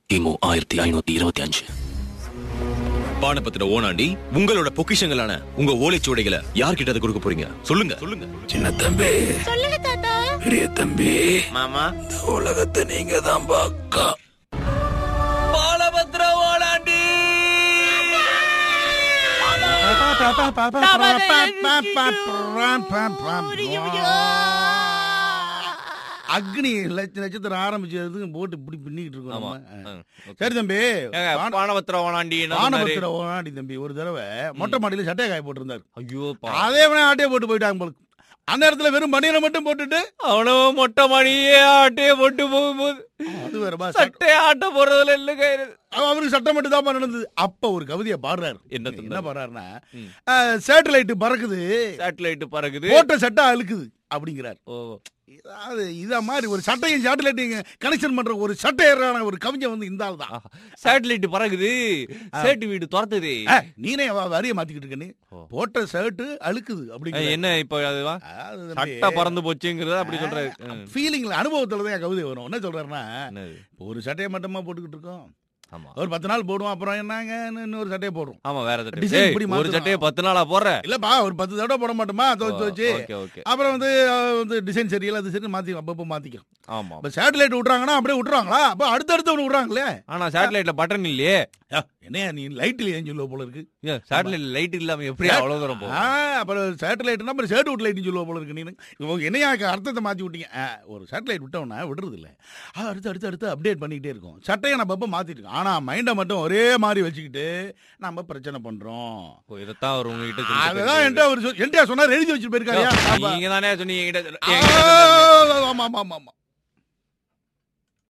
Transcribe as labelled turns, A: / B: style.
A: கிமு ஆயிரத்தி ஐநூத்தி இருபத்தி அஞ்சு
B: பானபத்திர ஓனாண்டி உங்களோட பொக்கிஷங்களான உங்க ஓலைச்சுவடைகளை யார்கிட்ட அதை கொடுக்க போறீங்க சொல்லுங்க சொல்லுங்க
A: சின்ன தம்பி
C: சொல்லுங்க தாத்தா
A: பெரிய தம்பி
B: மாமா
A: இந்த உலகத்தை நீங்க தான் பாக்கா
B: பாலபத்திர ஓனாண்டி
D: அக்னி லட்ச நட்சத்திரம் ஆரம்பிச்சதுக்கு போட்டு இப்படி பின்னிக்கிட்டு இருக்கோம்
B: ஆமா.
D: நம்ம.
B: ஆ,
D: சரி தம்பி
B: ஏங்க,
D: வான-
B: பானபத்திர ஓனாண்டி என்ன சொன்னாரு?
D: வானபத்திர ஓனாடி தம்பி ஒரு தடவை மொட்டை மாடியில சட்டையை காய போட்டிருந்தாரு
B: ஐயோ பா-
D: அதே வேணா ஆட்டையை போட்டு போயிட்டாங்க போல அந்த இடத்துல வெறும் பனியனை மட்டும் போட்டுட்டு
B: அவனும் மொட்டை மணியே ஆட்டைய போட்டு போகும்போது
D: அது வேறமா
B: சட்டை ஆட்ட போறதுல இல்லைங்க
D: அவருக்கு சட்டம் மட்டும் தான் நடந்தது அப்ப ஒரு கவிதையை பாடுறாரு
B: என்ன
D: என்ன
B: சொன்னாரு?
D: பாடுறாருன்னா
B: ம்.
D: சேட்டலைட் பறக்குது
B: சேட்டலைட் பறக்குது
D: போட்ட சட்டை அழுக்குது அப்படிங்கிறார்
B: ஓ
D: அது இத மாதிரி ஒரு சட்டையும் சேட்டலைட்டையும் கனெக்ஷன் பண்ற ஒரு சட்டையரான ஒரு கவிஞன் வந்து இந்த ஆள் தான்
B: சேட்டலைட் பறக்குது சேட்டு வீடு துரத்துது
D: நீனே வ- வரிய மாத்திக்கிட்டு இருக்க நீ
B: ஓ.
D: போட்ட ஷர்ட் அழுக்குது
B: அஹ்,
D: அப்படிங்கிற
B: என்ன இப்ப அதுவா சட்டை பறந்து போச்சுங்கிறத அப்படி சொல்றாரு ம்.
D: ஃபீலிங்ல அனுபவத்துல தான் என் கவிதை வரும் என்ன சொல்றாருன்னா
B: என்னது?
D: இப்போ ஒரு சட்டையை மட்டுமா போட்டுக்கிட்டு இருக்கோம்
B: ஆமா
D: ஒரு பத்து நாள் போடுவோம் அப்புறம் என்னங்க இன்னொரு சட்டையை போடுறோம்
B: ஆமா வேற சட்டை
D: Design
B: ஏய்,
D: இப்படி
B: ஒரு
D: மாத்தணும்.
B: சட்டையை பத்து நாளா போடுற
D: இல்லப்பா ஒரு பத்து தடவை போட மாட்டோமா துவச்சு வச்சு
B: ஓகே ஓகே
D: அப்புறம் வந்து அஹ், வந்து டிசைன் சரியில்லை அது சரி மாத்தி அப்பப்போ மாத்திக்கும்
B: ஆமா
D: இப்ப சேட்டலைட் விட்றாங்கன்னா அப்படியே விட்டுறாங்களா அப்ப அடுத்தடுத்து ஒன்று விட்றாங்களே
B: ஆனா சேட்டலைட்ல பட்டன் இல்லையே
D: என்னையா நீ லைட்ல ஏன் சொல்லுவ போல இருக்கு
B: சேட்டலைட் லைட் இல்லாம எப்படி அவ்வளவு தூரம்
D: ஆ,
B: போகும்
D: அப்புறம் சேட்டலைட்னா அப்புறம் சேட் அவுட் லைட்னு சொல்லுவ போல இருக்கு நீ இப்போ என்னையா அர்த்தத்தை மாத்தி விட்டீங்க ஆ, ஒரு சேட்டலைட் விட்டோம்னா விடுறது இல்ல ஆ, அடுத்து அடுத்து அடுத்து அப்டேட் பண்ணிக்கிட்டே இருக்கும் சட்டையை நம்ம அப்போ மாத்திட்டு இருக்கோம் ஆனா மைண்டை மட்டும் ஒரே மாதிரி வச்சுக்கிட்டு நம்ம பிரச்சனை பண்றோம்
B: ஓ, இதைத்தான் அவர் உங்ககிட்ட
D: அதுதான் என்கிட்ட அவர் சொ- என்கிட்ட சொன்னார் எழுதி வச்சுட்டு போயிருக்காருயா
B: நீங்க தானே சொன்னீங்க என்கிட்ட
D: ஆ,
B: என்கிட்ட
D: ஆமா ஆமா ஆமா ஆமா